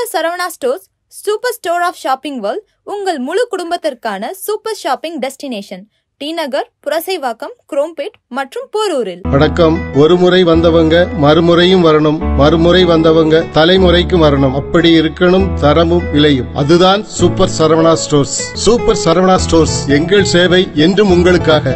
super Saravana stores super store of shopping world உங்கள் முழு குடும்பத்திற்கான super shopping destination T Nagar Purasaiwakkam Chromepet மற்றும் போரூரில் வணக்கம் ஒரு முறை வந்தவங்க மறுமுறையும் வரணும் மறுமுறை வந்தவங்க தலைமுறைக்கும் வரணும் அப்படி இருக்கணும் தரமும் விலையும் அதுதான் super Saravana stores super Saravana stores எங்கள் சேவை என்றும் உங்களுக்காக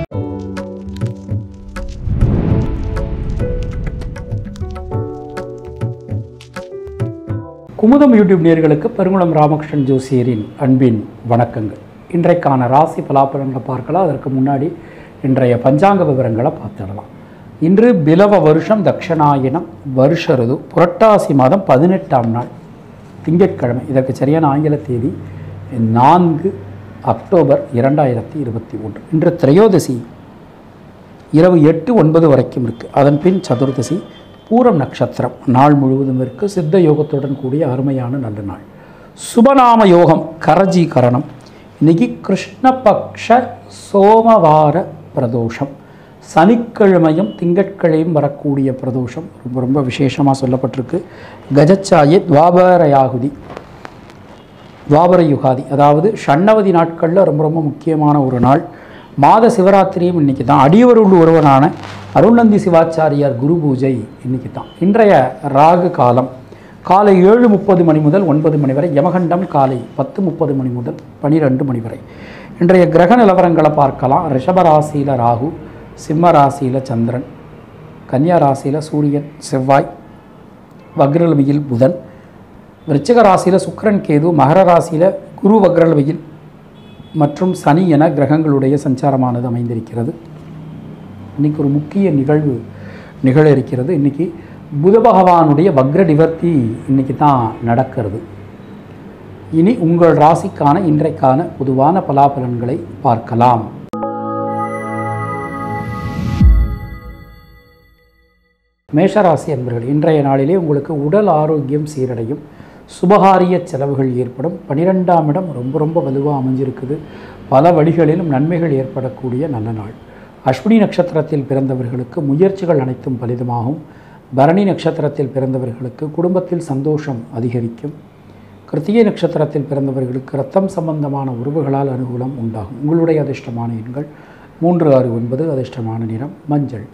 குமுதம் யூடியூப் நேயர்களுக்கு பெருங்குளம் ராமகிருஷ்ணன் ஜோசியரின் அன்பின் வணக்கங்கள் இன்றைக்கான ராசி பலாபலன்களை பார்க்கலாம் அதற்கு முன்னாடி இன்றைய பஞ்சாங்க விவரங்களை பார்த்துடலாம் இன்று பிலவ வருஷம் தக்ஷணாயனம் வருஷ ருது புரட்டாசி மாதம் பதினெட்டாம் நாள் திங்கட்கிழமை இதற்கு சரியான ஆங்கில தேதி நான்கு அக்டோபர் இரண்டாயிரத்தி இருபத்தி ஒன்று இன்று திரையோதசி இரவு எட்டு ஒன்பது வரைக்கும் இருக்குது அதன் பின் சதுர்தசி பூரம் நட்சத்திரம் நாள் முழுவதும் இருக்கு சித்த யோகத்துடன் கூடிய அருமையான நல்ல நாள் சுபநாம யோகம் கரஜீகரணம் இன்னைக்கு கிருஷ்ணபக்ஷ சோமவார பிரதோஷம் சனிக்கிழமையும் திங்கட்கிழமையும் வரக்கூடிய பிரதோஷம் ரொம்ப ரொம்ப விசேஷமாக சொல்லப்பட்டிருக்கு கஜச்சாயே துவாபரயாகுதி துவாபர யுகாதி அதாவது ஷண்ணவதி நாட்களில் ரொம்ப ரொம்ப முக்கியமான ஒரு நாள் மாத சிவராத்திரியும் இன்னைக்கு தான் அடியவருள் ஒருவனான அருள்நந்தி சிவாச்சாரியார் குரு பூஜை இன்னைக்கு தான் இன்றைய ராகு காலம் காலை ஏழு முப்பது மணி முதல் ஒன்பது மணி வரை யமகண்டம் காலை பத்து முப்பது மணி முதல் பனிரெண்டு மணி வரை இன்றைய கிரக நிலவரங்களை பார்க்கலாம் ரிஷபராசியில் ராகு சிம்ம ராசியில் சந்திரன் கன்னியா ராசியில் சூரியன் செவ்வாய் வக்ரலமியில் புதன் விருச்சிக ராசியில் சுக்கிரன் கேது மகர ராசியில் குரு வக்ரலமியில் மற்றும் சனி என கிரகங்களுடைய சஞ்சாரமானது அமைந்திருக்கிறது இன்னைக்கு ஒரு முக்கிய நிகழ்வு நிகழ இருக்கிறது இன்னைக்கு புத பகவானுடைய வக்ர நிவர்த்தி இன்னைக்கு தான் நடக்கிறது இனி உங்கள் ராசிக்கான இன்றைக்கான பொதுவான பலாபலன்களை பார்க்கலாம் மேஷராசி அன்பர்கள் இன்றைய நாளிலே உங்களுக்கு உடல் ஆரோக்கியம் சீரடையும் சுபகாரிய செலவுகள் ஏற்படும் பனிரெண்டாம் இடம் ரொம்ப ரொம்ப வலுவாக அமைஞ்சிருக்குது பல வழிகளிலும் நன்மைகள் ஏற்படக்கூடிய நல்ல நாள் அஸ்வினி நட்சத்திரத்தில் பிறந்தவர்களுக்கு முயற்சிகள் அனைத்தும் பலிதமாகும் பரணி நட்சத்திரத்தில் பிறந்தவர்களுக்கு குடும்பத்தில் சந்தோஷம் அதிகரிக்கும் கிருத்திகை நட்சத்திரத்தில் பிறந்தவர்களுக்கு ரத்தம் சம்பந்தமான உறவுகளால் அனுகூலம் உண்டாகும் உங்களுடைய அதிர்ஷ்டமான எண்கள் மூன்று ஆறு ஒன்பது அதிர்ஷ்டமான நிறம் மஞ்சள்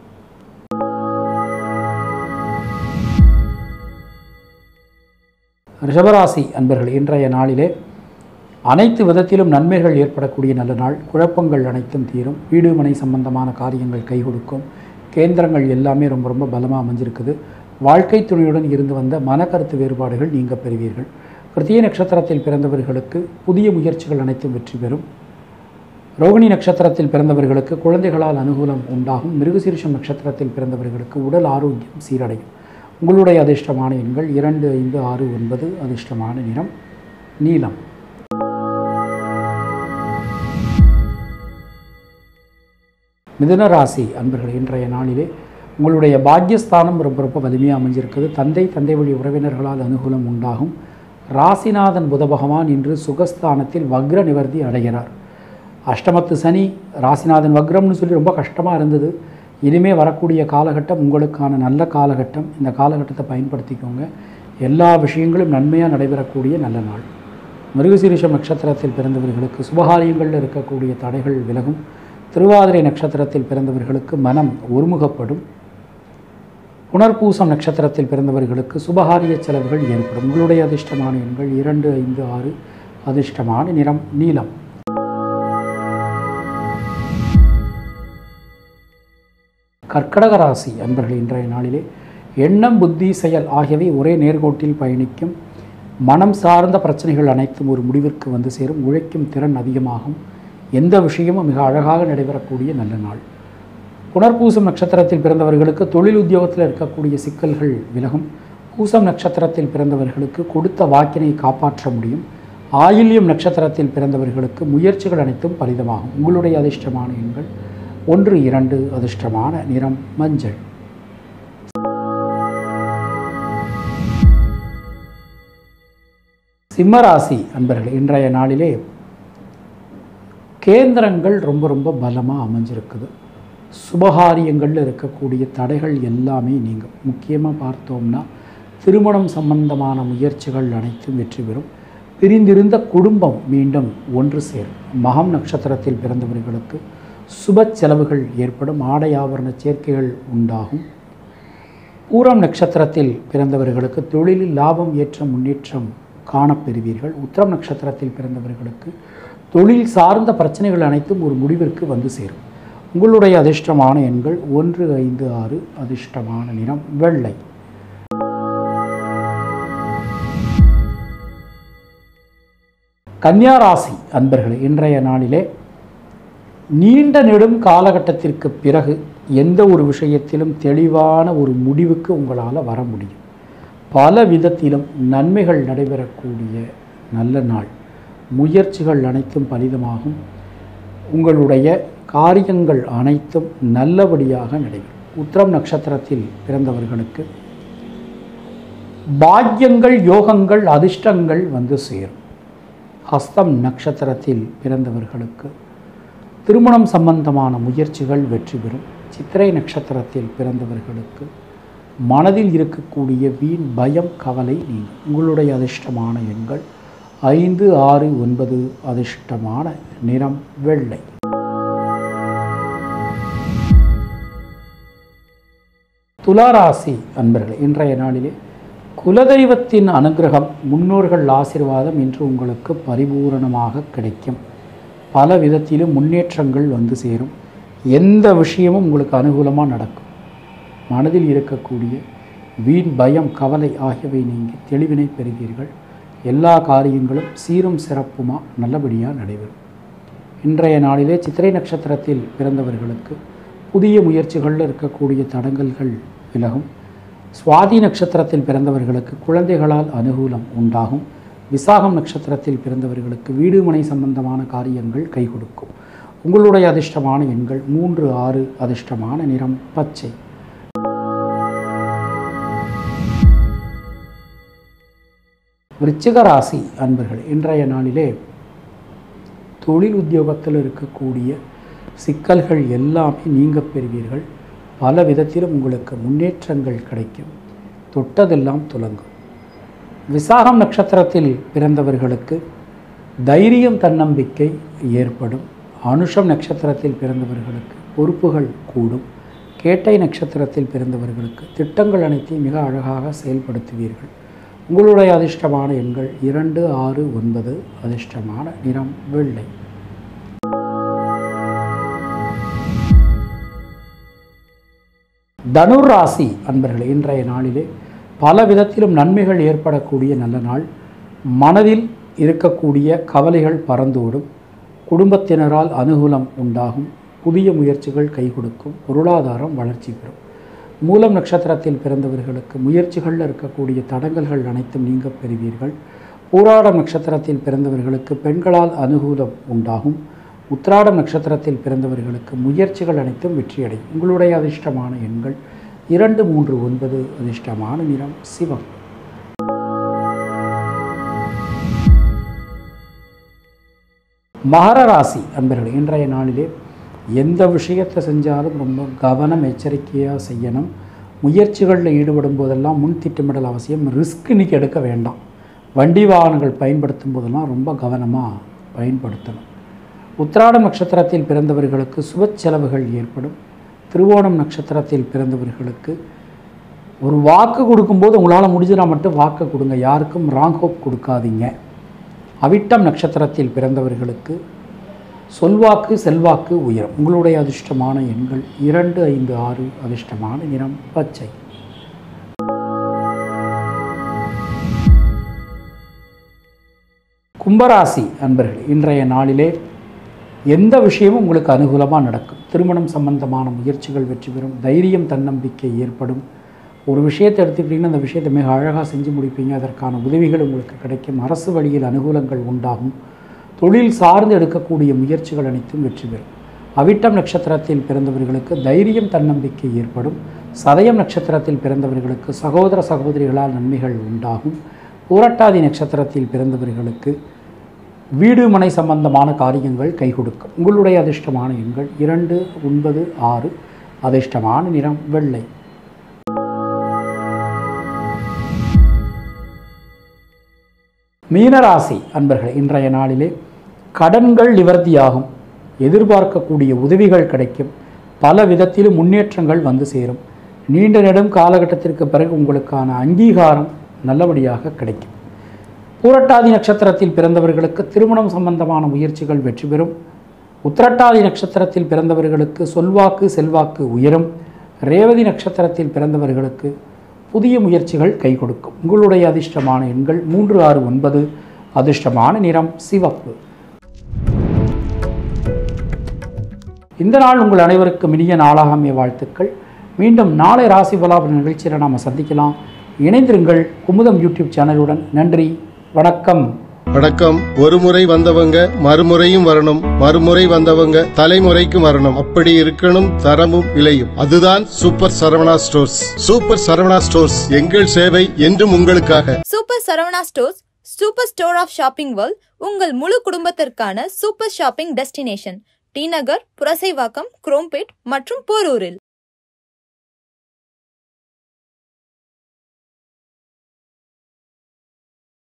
ரிஷபராசி அன்பர்கள் இன்றைய நாளிலே அனைத்து விதத்திலும் நன்மைகள் ஏற்படக்கூடிய நல்ல நாள் குழப்பங்கள் அனைத்தும் தீரும் வீடு மனை சம்பந்தமான காரியங்கள் கை கொடுக்கும் கேந்திரங்கள் எல்லாமே ரொம்ப ரொம்ப பலமாக அமைஞ்சிருக்குது வாழ்க்கை துணையுடன் இருந்து வந்த மனக்கருத்து வேறுபாடுகள் நீங்க பெறுவீர்கள் கிருத்திய நட்சத்திரத்தில் பிறந்தவர்களுக்கு புதிய முயற்சிகள் அனைத்தும் வெற்றி பெறும் ரோகிணி நட்சத்திரத்தில் பிறந்தவர்களுக்கு குழந்தைகளால் அனுகூலம் உண்டாகும் மிருகசீரிஷம் நட்சத்திரத்தில் பிறந்தவர்களுக்கு உடல் ஆரோக்கியம் சீரடையும் உங்களுடைய அதிர்ஷ்டமான எண்கள் இரண்டு ஐந்து ஆறு ஒன்பது அதிர்ஷ்டமான நிறம் நீலம் மிதுன ராசி அன்பர்கள் இன்றைய நாளிலே உங்களுடைய பாக்யஸ்தானம் ரொம்ப ரொம்ப வலிமையாக அமைஞ்சிருக்குது தந்தை தந்தை வழி உறவினர்களால் அனுகூலம் உண்டாகும் ராசிநாதன் புத பகவான் இன்று சுகஸ்தானத்தில் வக்ர நிவர்த்தி அடைகிறார் அஷ்டமத்து சனி ராசிநாதன் வக்ரம்னு சொல்லி ரொம்ப கஷ்டமாக இருந்தது இனிமே வரக்கூடிய காலகட்டம் உங்களுக்கான நல்ல காலகட்டம் இந்த காலகட்டத்தை பயன்படுத்திக்கோங்க எல்லா விஷயங்களும் நன்மையாக நடைபெறக்கூடிய நல்ல நாள் மிருகசீரிஷம் நட்சத்திரத்தில் பிறந்தவர்களுக்கு சுபகாரியங்களில் இருக்கக்கூடிய தடைகள் விலகும் திருவாதிரை நட்சத்திரத்தில் பிறந்தவர்களுக்கு மனம் ஒருமுகப்படும் புனர்பூசம் நட்சத்திரத்தில் பிறந்தவர்களுக்கு சுபகாரிய செலவுகள் ஏற்படும் உங்களுடைய அதிர்ஷ்டமான எண்கள் இரண்டு ஐந்து ஆறு அதிர்ஷ்டமான நிறம் நீலம் கர்க்கடக ராசி அன்பர்கள் இன்றைய நாளிலே எண்ணம் புத்தி செயல் ஆகியவை ஒரே நேர்கோட்டில் பயணிக்கும் மனம் சார்ந்த பிரச்சனைகள் அனைத்தும் ஒரு முடிவிற்கு வந்து சேரும் உழைக்கும் திறன் அதிகமாகும் எந்த விஷயமும் மிக அழகாக நடைபெறக்கூடிய நல்ல நாள் புனர்பூசம் நட்சத்திரத்தில் பிறந்தவர்களுக்கு தொழில் உத்தியோகத்தில் இருக்கக்கூடிய சிக்கல்கள் விலகும் பூசம் நட்சத்திரத்தில் பிறந்தவர்களுக்கு கொடுத்த வாக்கினை காப்பாற்ற முடியும் ஆயில்யம் நட்சத்திரத்தில் பிறந்தவர்களுக்கு முயற்சிகள் அனைத்தும் பலிதமாகும் உங்களுடைய அதிர்ஷ்டமான எண்கள் ஒன்று இரண்டு அதிர்ஷ்டமான நிறம் மஞ்சள் சிம்மராசி அன்பர்கள் இன்றைய நாளிலே கேந்திரங்கள் ரொம்ப ரொம்ப பலமாக அமைஞ்சிருக்குது சுபகாரியங்களில் இருக்கக்கூடிய தடைகள் எல்லாமே நீங்கள் முக்கியமாக பார்த்தோம்னா திருமணம் சம்பந்தமான முயற்சிகள் அனைத்தும் வெற்றி பெறும் பிரிந்திருந்த குடும்பம் மீண்டும் ஒன்று சேரும் மகம் நட்சத்திரத்தில் பிறந்தவர்களுக்கு சுப செலவுகள் ஏற்படும் ஆடை ஆபரண சேர்க்கைகள் உண்டாகும் பூரம் நட்சத்திரத்தில் பிறந்தவர்களுக்கு தொழிலில் லாபம் ஏற்ற முன்னேற்றம் காணப்பெறுவீர்கள் உத்திரம் நட்சத்திரத்தில் பிறந்தவர்களுக்கு தொழில் சார்ந்த பிரச்சனைகள் அனைத்தும் ஒரு முடிவிற்கு வந்து சேரும் உங்களுடைய அதிர்ஷ்டமான எண்கள் ஒன்று ஐந்து ஆறு அதிர்ஷ்டமான நிறம் வெள்ளை கன்னியா ராசி அன்பர்களே இன்றைய நாளிலே நீண்ட நெடும் காலகட்டத்திற்கு பிறகு எந்த ஒரு விஷயத்திலும் தெளிவான ஒரு முடிவுக்கு உங்களால் வர முடியும் பல விதத்திலும் நன்மைகள் நடைபெறக்கூடிய நல்ல நாள் முயற்சிகள் அனைத்தும் பலிதமாகும் உங்களுடைய காரியங்கள் அனைத்தும் நல்லபடியாக நடைபெறும் உத்திரம் நட்சத்திரத்தில் பிறந்தவர்களுக்கு பாக்கியங்கள் யோகங்கள் அதிர்ஷ்டங்கள் வந்து சேரும் ஹஸ்தம் நட்சத்திரத்தில் பிறந்தவர்களுக்கு திருமணம் சம்பந்தமான முயற்சிகள் வெற்றி பெறும் சித்திரை நட்சத்திரத்தில் பிறந்தவர்களுக்கு மனதில் இருக்கக்கூடிய வீண் பயம் கவலை நீங்கும் உங்களுடைய அதிர்ஷ்டமான எண்கள் ஐந்து ஆறு ஒன்பது அதிர்ஷ்டமான நிறம் வெள்ளை துளாராசி அன்பர்களே இன்றைய நாளிலே குலதெய்வத்தின் அனுகிரகம் முன்னோர்கள் ஆசீர்வாதம் இன்று உங்களுக்கு பரிபூரணமாக கிடைக்கும் பல விதத்திலும் முன்னேற்றங்கள் வந்து சேரும் எந்த விஷயமும் உங்களுக்கு அனுகூலமாக நடக்கும் மனதில் இருக்கக்கூடிய வீண் பயம் கவலை ஆகியவை நீங்கி தெளிவினை பெறுவீர்கள் எல்லா காரியங்களும் சீரும் சிறப்புமாக நல்லபடியாக நடைபெறும் இன்றைய நாளிலே சித்திரை நட்சத்திரத்தில் பிறந்தவர்களுக்கு புதிய முயற்சிகளில் இருக்கக்கூடிய தடங்கல்கள் விலகும் சுவாதி நட்சத்திரத்தில் பிறந்தவர்களுக்கு குழந்தைகளால் அனுகூலம் உண்டாகும் விசாகம் நட்சத்திரத்தில் பிறந்தவர்களுக்கு வீடு மனை சம்பந்தமான காரியங்கள் கை கொடுக்கும் உங்களுடைய அதிர்ஷ்டமான எண்கள் மூன்று ஆறு அதிர்ஷ்டமான நிறம் பச்சை விருச்சிக ராசி அன்பர்கள் இன்றைய நாளிலே தொழில் உத்தியோகத்தில் இருக்கக்கூடிய சிக்கல்கள் எல்லாமே நீங்க பெறுவீர்கள் பல விதத்திலும் உங்களுக்கு முன்னேற்றங்கள் கிடைக்கும் தொட்டதெல்லாம் துலங்கும் விசாகம் நட்சத்திரத்தில் பிறந்தவர்களுக்கு தைரியம் தன்னம்பிக்கை ஏற்படும் அனுஷம் நட்சத்திரத்தில் பிறந்தவர்களுக்கு பொறுப்புகள் கூடும் கேட்டை நட்சத்திரத்தில் பிறந்தவர்களுக்கு திட்டங்கள் அனைத்தையும் மிக அழகாக செயல்படுத்துவீர்கள் உங்களுடைய அதிர்ஷ்டமான எண்கள் இரண்டு ஆறு ஒன்பது அதிர்ஷ்டமான நிறம் வெள்ளை தனுர் ராசி அன்பர்களே இன்றைய நாளிலே பல விதத்திலும் நன்மைகள் ஏற்படக்கூடிய நல்ல நாள் மனதில் இருக்கக்கூடிய கவலைகள் பறந்தோடும் குடும்பத்தினரால் அனுகூலம் உண்டாகும் புதிய முயற்சிகள் கை கொடுக்கும் பொருளாதாரம் வளர்ச்சி பெறும் மூலம் நட்சத்திரத்தில் பிறந்தவர்களுக்கு முயற்சிகளில் இருக்கக்கூடிய தடங்கல்கள் அனைத்தும் நீங்க பெறுவீர்கள் பூராடம் நட்சத்திரத்தில் பிறந்தவர்களுக்கு பெண்களால் அனுகூலம் உண்டாகும் உத்திராடம் நட்சத்திரத்தில் பிறந்தவர்களுக்கு முயற்சிகள் அனைத்தும் வெற்றியடையும் உங்களுடைய அதிர்ஷ்டமான எண்கள் இரண்டு மூன்று ஒன்பது அதிர்ஷ்டமான நிறம் சிவம் மகர ராசி அன்பர்களே இன்றைய நாளிலே எந்த விஷயத்தை செஞ்சாலும் ரொம்ப கவனம் எச்சரிக்கையாக செய்யணும் முயற்சிகளில் ஈடுபடும் போதெல்லாம் முன் திட்டமிடல் அவசியம் ரிஸ்க் இன்னைக்கு எடுக்க வேண்டாம் வண்டி வாகனங்கள் பயன்படுத்தும் போதெல்லாம் ரொம்ப கவனமாக பயன்படுத்தணும் உத்திராடம் நட்சத்திரத்தில் பிறந்தவர்களுக்கு சுப செலவுகள் ஏற்படும் திருவோணம் நட்சத்திரத்தில் பிறந்தவர்களுக்கு ஒரு வாக்கு கொடுக்கும்போது உங்களால் முடிஞ்சுனா மட்டும் வாக்கு கொடுங்க யாருக்கும் ராங் ஹோப் கொடுக்காதீங்க அவிட்டம் நட்சத்திரத்தில் பிறந்தவர்களுக்கு சொல்வாக்கு செல்வாக்கு உயரும் உங்களுடைய அதிர்ஷ்டமான எண்கள் இரண்டு ஐந்து ஆறு அதிர்ஷ்டமான நிறம் பச்சை கும்பராசி அன்பர்கள் இன்றைய நாளிலே எந்த விஷயமும் உங்களுக்கு அனுகூலமாக நடக்கும் திருமணம் சம்பந்தமான முயற்சிகள் வெற்றி பெறும் தைரியம் தன்னம்பிக்கை ஏற்படும் ஒரு விஷயத்தை எடுத்துக்கிட்டிங்கன்னா அந்த விஷயத்தை மிக அழகாக செஞ்சு முடிப்பீங்க அதற்கான உதவிகள் உங்களுக்கு கிடைக்கும் அரசு வழியில் அனுகூலங்கள் உண்டாகும் தொழில் சார்ந்து எடுக்கக்கூடிய முயற்சிகள் அனைத்தும் வெற்றி பெறும் அவிட்டம் நட்சத்திரத்தில் பிறந்தவர்களுக்கு தைரியம் தன்னம்பிக்கை ஏற்படும் சதயம் நட்சத்திரத்தில் பிறந்தவர்களுக்கு சகோதர சகோதரிகளால் நன்மைகள் உண்டாகும் பூரட்டாதி நட்சத்திரத்தில் பிறந்தவர்களுக்கு வீடு மனை சம்பந்தமான காரியங்கள் கை கொடுக்கும் உங்களுடைய அதிர்ஷ்டமான எண்கள் இரண்டு ஒன்பது ஆறு அதிர்ஷ்டமான நிறம் வெள்ளை மீனராசி அன்பர்களே இன்றைய நாளிலே கடன்கள் நிவர்த்தியாகும் எதிர்பார்க்கக்கூடிய உதவிகள் கிடைக்கும் பல விதத்திலும் முன்னேற்றங்கள் வந்து சேரும் நீண்ட நெடும் காலகட்டத்திற்கு பிறகு உங்களுக்கான அங்கீகாரம் நல்லபடியாக கிடைக்கும் பூரட்டாதி நட்சத்திரத்தில் பிறந்தவர்களுக்கு திருமணம் சம்பந்தமான முயற்சிகள் வெற்றி பெறும் உத்திரட்டாதி நட்சத்திரத்தில் பிறந்தவர்களுக்கு சொல்வாக்கு செல்வாக்கு உயரும் ரேவதி நட்சத்திரத்தில் பிறந்தவர்களுக்கு புதிய முயற்சிகள் கை கொடுக்கும் உங்களுடைய அதிர்ஷ்டமான எண்கள் மூன்று ஆறு ஒன்பது அதிர்ஷ்டமான நிறம் சிவப்பு இந்த நாள் உங்கள் அனைவருக்கும் இனிய நாளாக அமைய வாழ்த்துக்கள் மீண்டும் நாளை ராசி பலாபல நிகழ்ச்சியில் நாம் சந்திக்கலாம் இணைந்திருங்கள் குமுதம் யூடியூப் சேனலுடன் நன்றி வணக்கம் வணக்கம் ஒரு முறை வந்தவங்க மறுமுறையும் வரணும் மறுமுறை வந்தவங்க தலைமுறைக்கும் வரணும் அப்படி இருக்கணும் தரமும் விலையும் அதுதான் super Saravana stores super Saravana stores எங்கள் சேவை என்றும் உங்களுக்காக super Saravana stores super store of shopping world உங்கள் முழு குடும்பத்திற்கான super shopping destination T Nagar Purasaiwakkam Chromepet மற்றும் போரூரில்